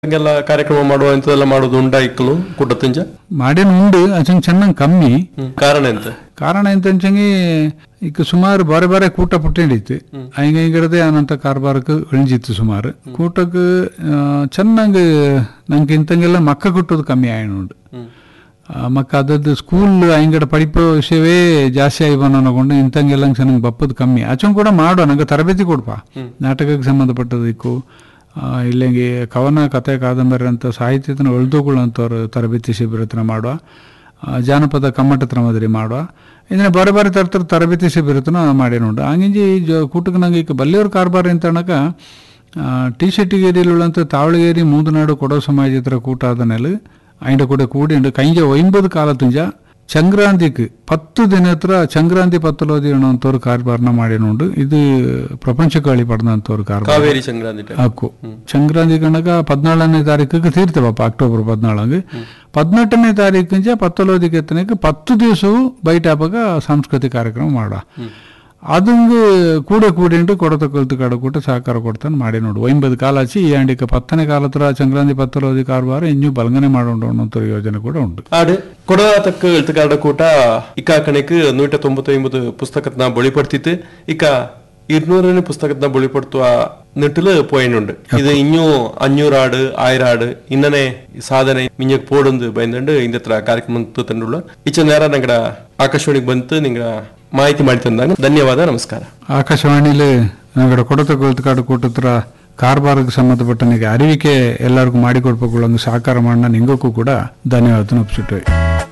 ಹಂಗೆಲ್ಲ ಕಾರ್ಯಕ್ರಮ ಮಾಡುವ ಇಂಥದೆಲ್ಲ ಮಾಡೋದು ಉಂಡ ಇಕ್ಕಲು ಕುಟತಿಂಜ ಮಾಡೇನು ಉಂಡು ಅಚಂಗ್ ಚೆನ್ನಾಗಿ ಕಮ್ಮಿ ಕಾರಣ ಎಂತ ಕಾರಣ ಎಂತಂಚಂಗಿ ಈಗ ಸುಮಾರು ಬಾರೆ ಬಾರೆ ಕೂಟ ಪುಟ್ಟಿಡಿತ್ತು ಹಂಗ ಹಿಂಗಿರದೆ ಅನಂತ ಕಾರ್ಬಾರಕ್ಕೆ ಇಳಿಜಿತ್ತು ಸುಮಾರು ಕೂಟಕ್ಕೆ ಚೆನ್ನಾಗಿ ನಂಗೆ ಇಂತಂಗೆಲ್ಲ ಮಕ್ಕ ಕೊಟ್ಟೋದು ಕಮ್ಮಿ ಆಯ್ನುಂಡು ಮಕ್ಕ ಅದದ್ದು ಸ್ಕೂಲ್ ಹಿಂಗಡ ಪಡಿಪೋ ವಿಷಯವೇ ಜಾಸ್ತಿ ಆಗಿ ಬಂದು ಇಂತಂಗೆಲ್ಲ ಚೆನ್ನಾಗಿ ಬಪ್ಪದು ಕಮ್ಮಿ ಅಚಂಗ್ ಕೂಡ ಮಾಡುವ ನಂಗೆ ತರಬೇತಿ ಕೊಡ್ಪಾ ನಾಟಕಕ್ಕೆ ಸಂಬಂಧಪಟ್ಟದಕ್ಕೂ ಆ, ಇಲ್ಲಂಗೆ ಕವನ ಕಥೆ ಕಾದಂಬರಿ ಅಂತ ಸಾಹಿತ್ಯದ ಒಳ್ದುಕೊಳ್ಳುವಂಥವ್ರು ತರಬೇತಿ ಶಿಬಿರತನ ಮಾಡುವ ಆ, ಜಾನಪದ ಕಮ್ಮಟ ಮಾದರಿ ಮಾಡುವ ಇದನ್ನ ಬಾರಿ ಬಾರಿ ತರ್ತರ ತರಬೇತಿ ಶಿಬಿರತನ ಮಾಡೇನುಂಡು ಹಂಗಿಂಜಿ ಜ ಕೂಟಕ್ಕೆ ನಂಗೆ ಈಗ ಬಲ್ಲಿಯವ್ರ ಕಾರ್ಬಾರ್ ಅಂತ ಅನ್ನಕ ಟಿ ಶೆಟ್ಟಿಗೇರಿಯಲ್ಲುಳ್ಳಂತ ತಾವಳಗೇರಿ ಮೂದನಾಡು ಕೊಡೋ ಸಮಾಜ ಹತ್ರ ಕೂಟ ಆದನೆಲ್ಲ ಅయింಡ ಕೂಡ ಕೂಡಿಂಡು ಕೈಂಜ ಒಂಬದು ಕಾಲ ತುಂಜ ಸಂಕ್ರಾಂತಿക്ക് പത്ത് ദിനത്ര സംക്രാന്തി പത്തൊലോതി ಅನ್ನೋಂಥವ್ರು ಕಾರ್ಬಾರ್ನ ಮಾಡೇನುಂಡು ಇದು ಪ್ರಪಂಚಕ್ಕೆ ಅಳಿಪಡ್ದಂಥವ್ರು ಕಾರ್ಬಾರ್ ಕಾವೇರಿ ಸಂಕ್ರಾಂತಿ time. ಹಾಕು ಸಂಕ್ರಾಂತಿ ಕಣಕ ಪದ್ನಾಳನೇ ತಾರೀಕಿಗೆ ತೀರ್ತವಪ್ಪ ಅಕ್ಟೋಬರ್ ಪದ್ನಾಳಂಗೆ ಪದ್ನೆಂಟನೇ ತಾರೀಕಿಂಚ ಪತ್ತೊಲೋದಿಗೆ ಎತ್ತನಕ್ಕೆ ಪತ್ತು ದಿವಸವು ಬೈಟ್ ಆಪಾಗ ಸಾಂಸ್ಕೃತಿಕ ಕಾರ್ಯಕ್ರಮ ಮಾಡ ಅದಂಗೆ ಕೂಡ ಕೂಡಿಂಟು ಕೊಡತ ಕಲ್ತು ಕಡ ಕೂಟ ಸಹಕಾರ ಕೊಡ್ತಾನೆ ಮಾಡಿ ನೋಡು ಒಂಬತ್ತು ಕಾಲ ಹಚ್ಚಿ ಈ ಅಂಡಿಕ ಪತ್ತನೇ ಕಾಲ ಹತ್ರ ಸಂಕ್ರಾಂತಿ ಪತ್ತೊಲೋದಿ ಕಾರ್ಬಾರ ಇನ್ನೂ ಬಲಗನೆ ಮಾಡೋಣ ಅನ್ನೋ ಯೋಜನೆ ಕೂಡ ಉಂಟು ಆಡು ಕೊಡತಕ್ಕ ಎಳ್ತುಗಾರಡ ಕೂಟ ಇಕ್ಕ ಕಣಕ್ ನೂಟ ತೊಂಬತ್ತೊಂಬತ್ತು ಪುಸ್ತಕತ್ನ ಬಳಿಪಡ್ತಿತ್ತು ಇಕ್ಕ ഇരുന്നൂറിന് പുസ്തകത്തിനെ വെളിപ്പെടുത്തുക നെട്ടില് പോയിട്ടുണ്ട് ഇത് ഇഞ്ഞു അഞ്ഞൂറാട് ആയിരാട് ഇന്നനെ സാധന മിഞ്ഞക്ക് പോടുന്നത് ಬೈಂದಂಡು ಇಂದ ಹತ್ರ ಕಾರ್ಯಕ್ರಮ ತಂಡುಳ್ಳ ಇಚ್ಚ ನೇರ ನಂಗಡ ಆಕಾಶವಾಣಿಗೆ ಬಂತು ನಿಂಗ ಮಾಹಿತಿ ಮಾಡಿ ತಂದಾಗ ಧನ್ಯವಾದ ನಮಸ್ಕಾರ ಆಕಾಶವಾಣಿಲಿ ನಗಡ ಕೊಡತ ಕೊಲ್ತು ಕಾಡು ಕೂಟತ್ರ ಕಾರ್ಬಾರ್ಗೆ ಸಂಬಂಧಪಟ್ಟನಿಗೆ ಅರಿವಿಕೆ ಎಲ್ಲರಿಗೂ ಮಾಡಿಕೊಡ್ಬೇಕು ಒಂದು ಸಹಕಾರ ಮಾಡೋಣ ನಿಂಗಕ್ಕೂ ಕೂಡ ಧನ್ಯವಾದ ಒಪ್ಪಿಸಿಟ್ಟು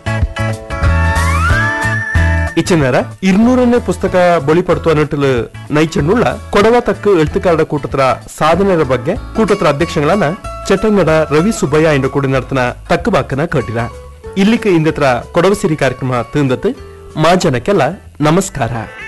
ಇಚ್ಚನೇರ ഇരുന്നൂറನೇ ಪುಸ್ತಕ ಬಳಿಪಡ್ತುವ ನಟಲು ನೈಚಣ್ಣುಳ್ಳ ಕೊಡವ ತಕ್ಕ ಎಳ್ತುಕಾರಡ ಕೂಟತ್ರ ಸಾಧನೆರ ಬಗ್ಗೆ ಕೂಟತ್ರ ಅಧ್ಯಕ್ಷಗಳನ್ನ ಚಟಂಗಡ ರವಿ ಸುಬ್ಬಯ್ಯ ಇಂಡ ಕೂಡ ನರ್ತನ ತಕ್ಕ ಬಾಕನ ಕಟ್ಟಿರ ಇಲ್ಲಿಕ ಇಂದತ್ರ ಕೊಡವ ಸಿರಿ ಕಾರ್ಯಕ್ರಮ ತಿಂದತ್ ಮಾಜನಕ್ಕೆಲ್ಲ ನಮಸ್ಕಾರ